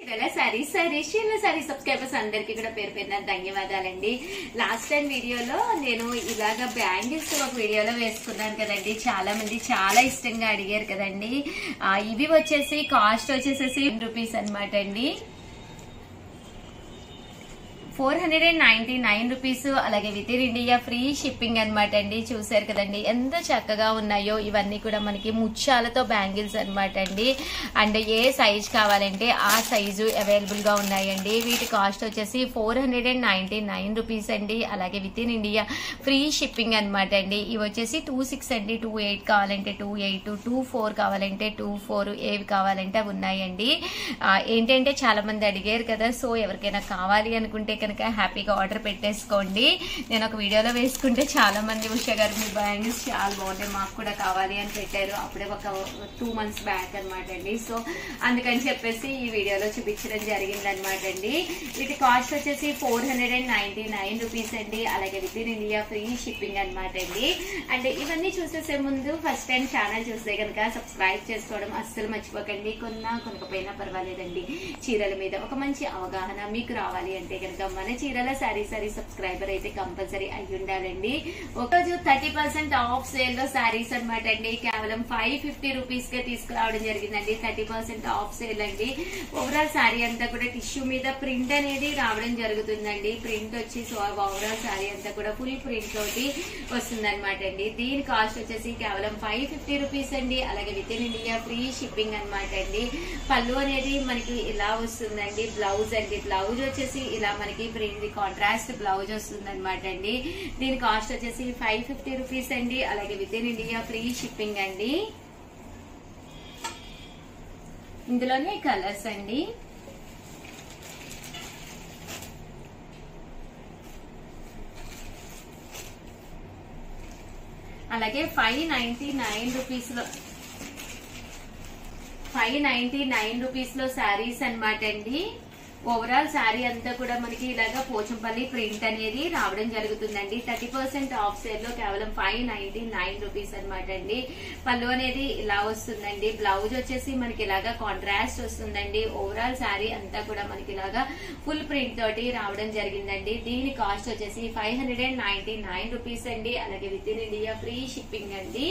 వేల sorry sorry షీల sorry subscribers అందరికీ కూడా పేరు పేరున ధన్యవాదాలండి లాస్ట్ టైం వీడియోలో నేను ఇలాగ బ్యాంగిల్స్ ఒక వీడియోలో వేసుకున్నాను కదండి చాలా మంది చాలా ఇష్టంగా అడిగారు కదండి ఆ, ఇవి వచ్చేసి కాస్ట్ వచ్చేసేసి రూపీస్ అనమాట అండి four hundred and ninety nine rupees అలాగే with in India free shipping అనమాట అండి చూసారు కదండి ఎంత చక్కగా ఉన్నాయో ఇవన్నీ కూడా మనకి ముత్యాలతో బ్యాంగిల్స్ అనమాట అండి అండ్ ఏ సైజ్ కావాలంటే ఆ సైజు అవైలబుల్ గా ఉన్నాయండి వీటి కాస్ట్ వచ్చేసి four hundred and ninety nine rupees అండి అలాగే with in India free shipping అనమాట అండి ఇవి వచ్చేసి టూ సిక్స్ అండి టూ ఎయిట్ కావాలంటే టూ ఎయిట్ టూ ఫోర్ కావాలంటే టూ ఫోర్ ఏవి కావాలంటే అవి ఉన్నాయండి ఆ, ఏంటంటే చాలా మంది అడిగారు కదా సో ఎవరికైనా కావాలి అనుకుంటే కనుక హ్యాపీగా ఆర్డర్ పెట్టేసుకోండి నేను ఒక వీడియోలో వేసుకుంటే చాలా మంది ఉషా గారు మీ బ్యాంగిల్స్ చాలా బాగుంటాయి మాకు కూడా కావాలి అని పెట్టారు అప్పుడే ఒక టూ మంత్స్ బ్యాక్ అనమాట అండి సో అందుకని చెప్పేసి ఈ వీడియోలో చూపించడం జరిగింది అనమాట అండి వీటి కాస్ట్ వచ్చేసి four hundred and ninety nine rupees అండి అలాగే with in India free shipping అనమాట అండి అండ్ ఇవన్నీ చూసేసే ముందు ఫస్ట్ టైం ఛానల్ చూస్తే కనుక సబ్స్క్రైబ్ చేసుకోవడం అస్సలు మర్చిపోకండి కొన్నా కొనకపోయినా పర్వాలేదండి చీరల మీద ఒక మంచి అవగాహన మీకు రావాలి అంటే కనుక మన చీరల సారీ సారీ సబ్స్క్రైబర్ అయితే కంపల్సరీ అయి ఉండాలండి ఒకరోజు థర్టీ పర్సెంట్ ఆఫ్ సేల్ లో సారీస్ అనమాట అండి కేవలం ఫైవ్ ఫిఫ్టీ రూపీస్ కే తీసుకురావడం జరిగిందండి థర్టీ పర్సెంట్ ఆఫ్ సేల్ అండి ఓవరాల్ సారీ అంతా కూడా టిష్యూ మీద ప్రింట్ అనేది రావడం జరుగుతుందండి ప్రింట్ వచ్చి సో ఓవరాల్ సారీ అంతా కూడా ఫుల్ ప్రింట్ తోటి వస్తుంది అనమాట అండి దీని కాస్ట్ వచ్చేసి కేవలం ఫైవ్ ఫిఫ్టీ రూపీస్ అండి అలాగే with in India free shipping అనమాట అండి పళ్ళు అనేది మనకి ఇలా వస్తుందండి బ్లౌజ్ అండి బ్లౌజ్ వచ్చేసి ఇలా మనకి ప్రింట్ కాంట్రాస్ట్ బ్లౌజ్ వస్తుంది అనమాట అండి దీని కాస్ట్ వచ్చేసి ఫైవ్ ఫిఫ్టీ రూపీస్ అండి అలాగే with in India free shipping అండి ఇందులోనే కలర్స్ అండి అలాగే ఫైవ్ నైన్టీ నైన్ రూపీస్ లో ఫైవ్ నైన్టీ నైన్ రూపీస్ లో శారీస్ అనమాట అండి ఓవరాల్ శారీ అంతా కూడా మనకి ఇలాగా పోచంపల్లి ప్రింట్ అనేది రావడం జరుగుతుందండి థర్టీ పర్సెంట్ ఆఫ్ సేల్ లో కేవలం ఫైవ్ నైన్టీ నైన్ రూపీస్ అనమాట అండి పళ్ళు అనేది ఇలా వస్తుందండి బ్లౌజ్ వచ్చేసి మనకి ఇలాగా కాంట్రాస్ట్ వస్తుందండి ఓవరాల్ శారీ అంతా కూడా మనకి ఇలాగా ఫుల్ ప్రింట్ తోటి రావడం జరిగిందండి దీని కాస్ట్ వచ్చేసి five hundred and ninety nine rupees అండి అలాగే with in India free shipping అండి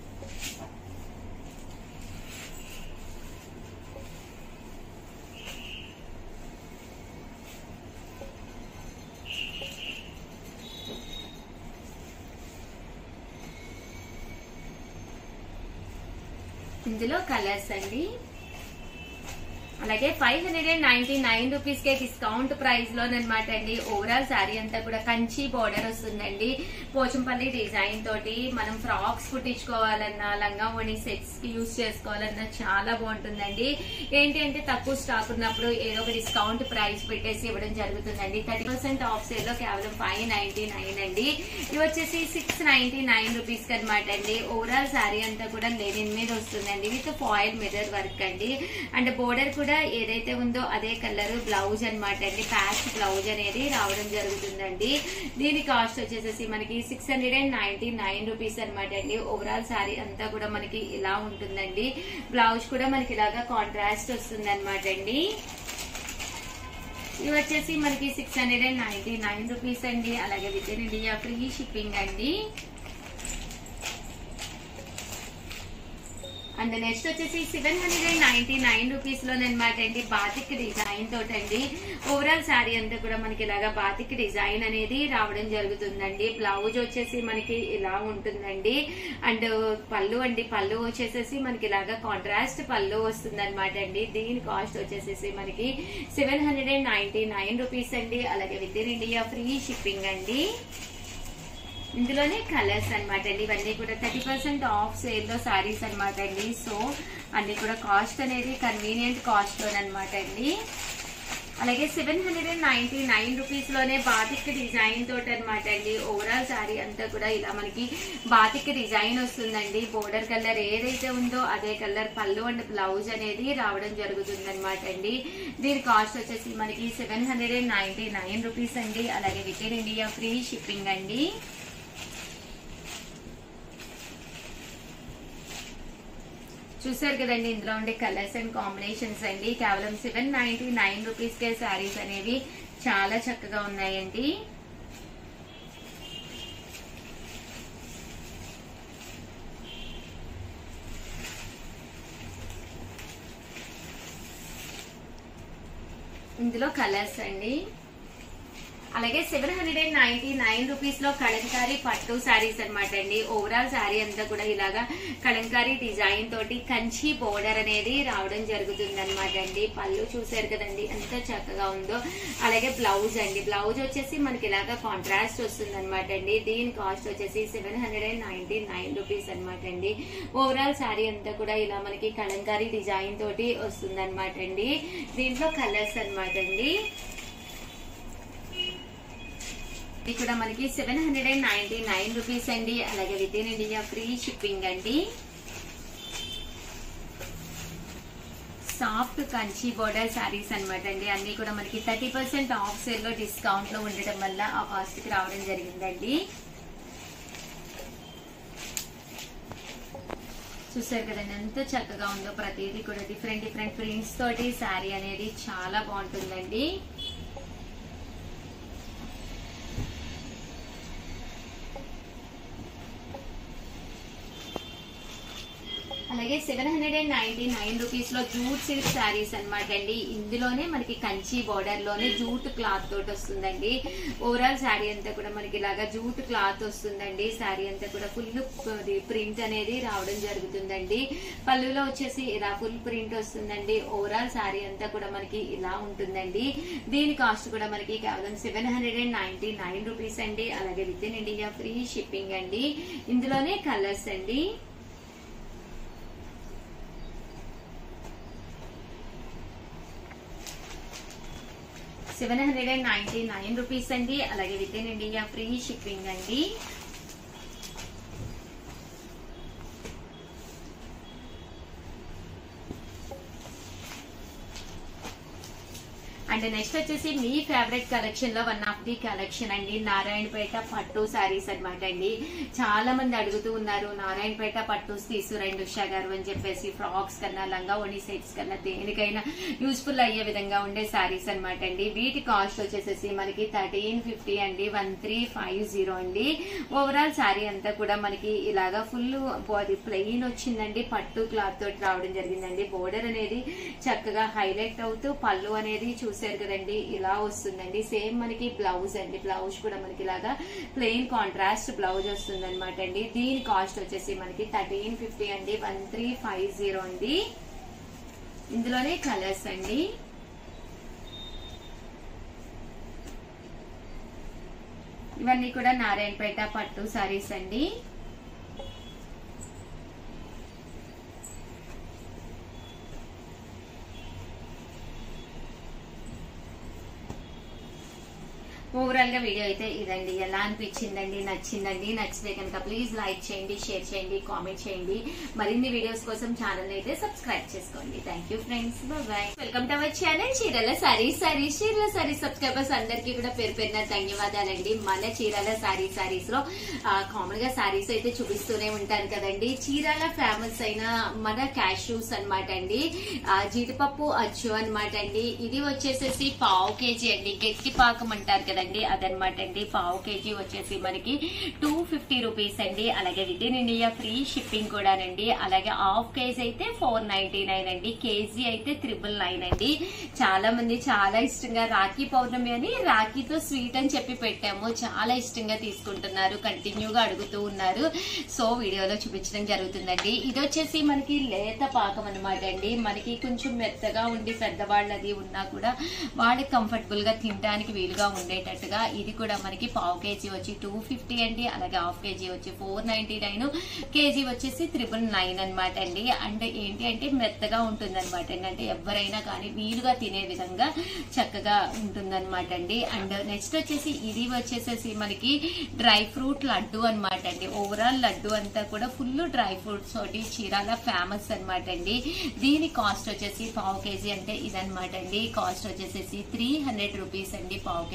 ఇందులో కలర్స్ అండి అలాగే five hundred and ninety nine rupees కే డిస్కౌంట్ ప్రైస్ లోనమాట అండి ఓవరాల్ శారీ అంతా కూడా కంచి బోర్డర్ వస్తుందండి పోచంపల్లి డిజైన్ తోటి మనం ఫ్రాక్స్ కుట్టించుకోవాలన్నా లంగా ఓణి సెట్స్ కి యూస్ చేసుకోవాలన్నా చాలా బాగుంటుందండి ఏంటి అంటే తక్కువ స్టాక్ ఉన్నప్పుడు ఏదో ఒక డిస్కౌంట్ ప్రైస్ పెట్టేసి ఇవ్వడం జరుగుతుందండి థర్టీ పర్సెంట్ ఆఫ్ సేల్ లో కేవలం ఫైవ్ నైన్టీ నైన్ అండి ఇవి వచ్చేసి సిక్స్ నైన్టీ నైన్ రూపీస్ కి అనమాట అండి ఓవరాల్ శారీ అంతా కూడా లెనిన్ మీద వస్తుందండి విత్ ఫాయిల్ మిర్రర్ వర్క్ అండి అండ్ బోర్డర్ కూడా ఏదైతే ఉందో అదే కలర్ బ్లౌజ్ అనమాట అండి ప్యాచ్ బ్లౌజ్ అనేది రావడం జరుగుతుందండి దీని కాస్ట్ వచ్చేసేసి మనకి six hundred and ninety nine rupees అనమాట అండి ఓవరాల్ శారీ అంతా కూడా మనకి ఇలా ఉంటుందండి బ్లౌజ్ కూడా మనకి ఇలాగా కాంట్రాస్ట్ వస్తుంది అనమాట అండి ఇవి వచ్చేసి మనకి six hundred and ninety nine rupees అండి అలాగే with in India free shipping అండి అండ్ నెక్స్ట్ వచ్చేసి seven hundred and ninety nine rupees లోనమాట అండి బాతిక్ డిజైన్ తోటండి ఓవరాల్ శారీ అంతా కూడా మనకి ఇలాగా బాతిక్ డిజైన్ అనేది రావడం జరుగుతుందండి బ్లౌజ్ వచ్చేసి మనకి ఇలా ఉంటుందండి అండ్ పళ్ళు అండి పళ్ళు వచ్చేసేసి మనకి ఇలాగా కాంట్రాస్ట్ పళ్ళు వస్తుంది అనమాట అండి దీని కాస్ట్ వచ్చేసేసి మనకి seven hundred and ninety nine rupees అండి అలాగే with in India free shipping అండి ఇందులోనే కలర్స్ అన్నమాట అండి ఇవన్నీ కూడా థర్టీ పర్సెంట్ ఆఫ్ సేల్ లో సారీస్ అనమాట అండి సో అన్ని కూడా కాస్ట్ అనేది కన్వీనియంట్ కాస్ట్ లోనమాట అండి అలాగే seven hundred and ninety nine rupees లోనే బాతిక్ డిజైన్ తోటి అనమాట అండి ఓవరాల్ శారీ అంతా కూడా ఇలా మనకి బాతిక్ డిజైన్ వస్తుందండి బోర్డర్ కలర్ ఏదైతే ఉందో అదే కలర్ పళ్ళు అండ్ బ్లౌజ్ అనేది రావడం జరుగుతుంది అనమాట అండి దీని కాస్ట్ వచ్చేసి మనకి seven hundred and ninety nine rupees అండి అలాగే with in India free shipping అండి చూసారు కదండి ఇందులో ఉండే కలర్స్ అండ్ కాంబినేషన్స్ అండి కేవలం సెవెన్ నైన్టీ నైన్ రూపీస్ కే శారీస్ అనేవి చాలా చక్కగా ఉన్నాయండి ఇందులో కలర్స్ అండి అలాగే seven hundred and ninety nine rupees లో కలంకారీ పట్టు శారీస్ అనమాట అండి ఓవరాల్ శారీ అంతా కూడా ఇలాగా కలంకారీ డిజైన్ తోటి కంచి బోర్డర్ అనేది రావడం జరుగుతుంది అనమాట అండి పళ్ళు చూసారు కదండి ఎంత చక్కగా ఉందో అలాగే బ్లౌజ్ అండి బ్లౌజ్ వచ్చేసి మనకి ఇలాగా కాంట్రాస్ట్ వస్తుంది అనమాట అండి దీని కాస్ట్ వచ్చేసి seven hundred and ninety nine rupees అనమాట అండి ఓవరాల్ శారీ అంతా కూడా ఇలా మనకి కలంకారీ డిజైన్ తోటి వస్తుంది అనమాట అండి దీంట్లో కలర్స్ అనమాట అండి ఇది కూడా మనకి seven hundred and ninety nine rupees అండి అలాగే with in India free shipping అండి సాఫ్ట్ కంచి బోర్డర్ శారీస్ అనమాట అండి అన్ని కూడా మనకి థర్టీ పర్సెంట్ ఆఫ్ సేల్ లో డిస్కౌంట్ లో ఉండటం వల్ల ఆ కాస్ట్ కి రావడం జరిగిందండి చూసారు కదండి ఎంత చక్కగా ఉందో ప్రతిదీ కూడా డిఫరెంట్ డిఫరెంట్ ప్రింట్స్ తోటి శారీ అనేది చాలా బాగుంటుందండి అలాగే seven hundred and ninety nine rupees లో జూట్ సిల్క్ శారీస్ అనమాట అండి ఇందులోనే మనకి కంచి బోర్డర్ లోనే జూట్ క్లాత్ తోటి వస్తుందండి ఓవరాల్ శారీ అంతా కూడా మనకి ఇలాగా జూట్ క్లాత్ వస్తుందండి శారీ అంతా కూడా ఫుల్ ప్రింట్ అనేది రావడం జరుగుతుందండి పళ్ళులో వచ్చేసి ఇలా ఫుల్ ప్రింట్ వస్తుందండి ఓవరాల్ శారీ అంతా కూడా మనకి ఇలా ఉంటుందండి దీని కాస్ట్ కూడా మనకి కేవలం seven hundred and ninety nine rupees అండి అలాగే with in India free shipping అండి ఇందులోనే కలర్స్ అండి seven hundred and ninety nine rupees అండి అలాగే with in India free shipping అండి అండ్ నెక్స్ట్ వచ్చేసి మీ ఫేవరెట్ కలెక్షన్ లో వన్ ఆఫ్ ది కలెక్షన్ అండి నారాయణపేట పట్టు శారీస్ అన్నమాట అండి చాలా మంది అడుగుతూ ఉన్నారు నారాయణపేట పట్టుస్ తీసుకురండి ఉషా గారు అని చెప్పేసి ఫ్రాక్స్ కన్నా లంగా ఓణి సెట్స్ కన్నా దేనికైనా యూస్ఫుల్ అయ్యే విధంగా ఉండే శారీస్ అన్నమాట అండి వీటి కాస్ట్ వచ్చేసేసి మనకి థర్టీన్ ఫిఫ్టీ అండి వన్ త్రీ ఫైవ్ జీరో అండి ఓవరాల్ శారీ అంతా కూడా మనకి ఇలాగా ఫుల్ బాడీ ప్లెయిన్ వచ్చిందండి పట్టు క్లాత్ తోటి రావడం జరిగిందండి బోర్డర్ అనేది చక్కగా హైలైట్ అవుతూ పళ్ళు అనేది చూసారు కదండి ఇలా వస్తుందండి సేమ్ మనకి బ్లౌజ్ అండి బ్లౌజ్ కూడా మనకి ఇలాగా ప్లెయిన్ కాంట్రాస్ట్ బ్లౌజ్ వస్తుంది అనమాట అండి దీని కాస్ట్ వచ్చేసి మనకి థర్టీన్ ఫిఫ్టీ అండి వన్ త్రీ ఫైవ్ జీరో అండి ఇందులోనే కలర్స్ అండి ఇవన్నీ కూడా నారాయణపేట పట్టు సారీస్ అండి ఓవరాల్ గా వీడియో అయితే ఇదండి ఎలా అనిపించిందండి నచ్చిందండి నచ్చితే కనుక ప్లీజ్ లైక్ చేయండి షేర్ చేయండి కామెంట్ చేయండి మరిన్ని వీడియోస్ కోసం ఛానల్ అయితే సబ్స్క్రైబ్ చేసుకోండి thank you friends bye welcome to our channel చీరల సారీస్ సారీస్ చీరల సారీస్ సబ్స్క్రైబర్స్ అందరికీ కూడా పేరు పేరున ధన్యవాదాలండి మన చీరల సారీ సారీస్ లో కామన్ గా సారీస్ అయితే చూపిస్తూనే ఉంటాను కదండి చీరాల ఫేమస్ అయిన మన క్యాష్యూస్ అనమాట అండి ఆ, జీడిపప్పు అచ్చు అనమాట అండి ఇది వచ్చేసేసి పావు కేజీ అండి గట్టి పాకం అంటారు కదండి అదనమాట అండి పావు కేజీ వచ్చేసి మనకి టూ ఫిఫ్టీ రూపీస్ అండి అలాగే with in India free shipping కూడానండి అలాగే హాఫ్ కేజీ అయితే ఫోర్ నైన్టీ నైన్ అండి కేజీ అయితే త్రిబుల్ నైన్ అండి చాలా మంది చాలా ఇష్టంగా రాఖీ పౌర్ణమి అని రాఖీతో స్వీట్ అని చెప్పి పెట్టాము చాలా ఇష్టంగా తీసుకుంటున్నారు కంటిన్యూగా అడుగుతూ ఉన్నారు సో వీడియోలో చూపించడం జరుగుతుందండి ఇది వచ్చేసి మనకి లేత పాకం అనమాట అండి మనకి కొంచెం మెత్తగా ఉండి పెద్దవాళ్ళది ఉన్నా కూడా వాళ్ళకి కంఫర్టబుల్ గా తినడానికి వీలుగా ఉండేటట్టుగా ఇది కూడా మనకి పావు కేజీ వచ్చి టూ ఫిఫ్టీ అండి అలాగే హాఫ్ కేజీ వచ్చి ఫోర్ నైన్టీ నైన్ కేజీ వచ్చేసి త్రిబుల్ నైన్ అనమాట అండి అంటే ఏంటి అంటే మెత్తగా ఉంటుంది అనమాట అండి అంటే ఎవరైనా కానీ వీలుగా తినే విధంగా చక్కగా ఉంటుందన్నమాట అండి అండ్ నెక్స్ట్ వచ్చేసి ఇది వచ్చేసేసి మనకి డ్రై ఫ్రూట్ లడ్డు అనమాట అండి ఓవరాల్ లడ్డు అంతా కూడా ఫుల్ డ్రై ఫ్రూట్స్ తోటి చీరాల ఫేమస్ అనమాట అండి దీని కాస్ట్ వచ్చేసి పావు కేజీ అంటే ఇదనమాట అండి కాస్ట్ వచ్చేసేసి త్రీ హండ్రెడ్ రూపీస్ అండి పావు కేజీ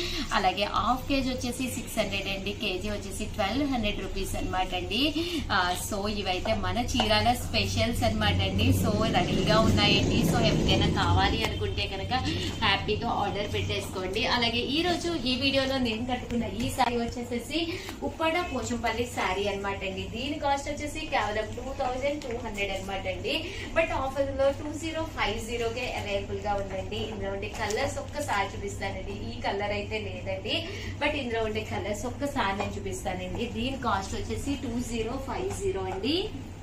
అలాగే హాఫ్ కేజీ వచ్చేసి సిక్స్ హండ్రెడ్ అండి కేజీ వచ్చేసి ట్వెల్వ్ హండ్రెడ్ రూపీస్ అనమాట అండి ఆ, సో ఇవైతే మన చీరాల స్పెషల్స్ అనమాట అండి సో రెడీగా ఉన్నాయండి సో ఎవరికైనా కావాలి అనుకుంటే కనుక హ్యాపీగా ఆర్డర్ పెట్టేసుకోండి అలాగే ఈ రోజు ఈ వీడియోలో నేను కట్టుకున్న ఈ శారీ వచ్చేసేసి ఉప్పాడ పోచంపల్లి శారీ అనమాట అండి దీని కాస్ట్ వచ్చేసి కేవలం టూ థౌజండ్ టూ హండ్రెడ్ అనమాట అండి బట్ ఆఫర్ లో టూ జీరో ఫైవ్ జీరోకే అవైలబుల్ గా ఉందండి ఇందులో ఉండే కలర్స్ ఒక్కసారి చూపిస్తానండి ఈ కలర్ అయితే లేదండి బట్ ఇందులో ఉండే కలర్స్ ఒక్కసారి నేను చూపిస్తానండి దీని కాస్ట్ వచ్చేసి టూ జీరో ఫైవ్ జీరో అండి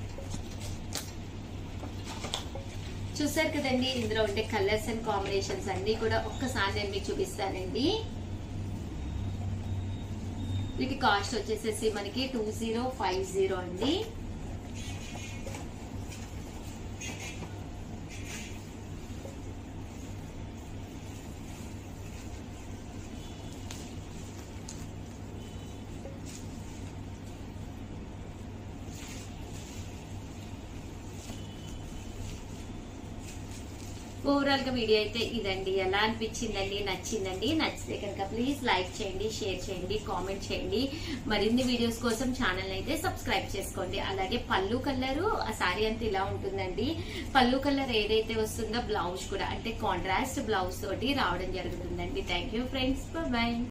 చూసారు కదండి ఇందులో ఉండే కలర్స్ అండ్ కాంబినేషన్స్ అన్ని కూడా ఒక్కసారి నేను మీకు చూపిస్తానండి వీటి కాస్ట్ వచ్చేసేసి మనకి టూ జీరో ఫైవ్ జీరో అండి ఓవరాల్ గా వీడియో అయితే ఇదండి ఎలా అనిపించిందండి నచ్చిందండి నచ్చితే కనుక ప్లీజ్ లైక్ చేయండి షేర్ చేయండి కామెంట్ చేయండి మరిన్ని వీడియోస్ కోసం ఛానల్ అయితే సబ్స్క్రైబ్ చేసుకోండి అలాగే పళ్ళు కలర్ ఆ సారీ అంతా ఇలా ఉంటుందండి పళ్ళు కలర్ ఏదైతే వస్తుందో బ్లౌజ్ కూడా అంటే కాంట్రాస్ట్ బ్లౌజ్ తోటి రావడం జరుగుతుందండి థ్యాంక్ యూ ఫ్రెండ్స్ బాయ్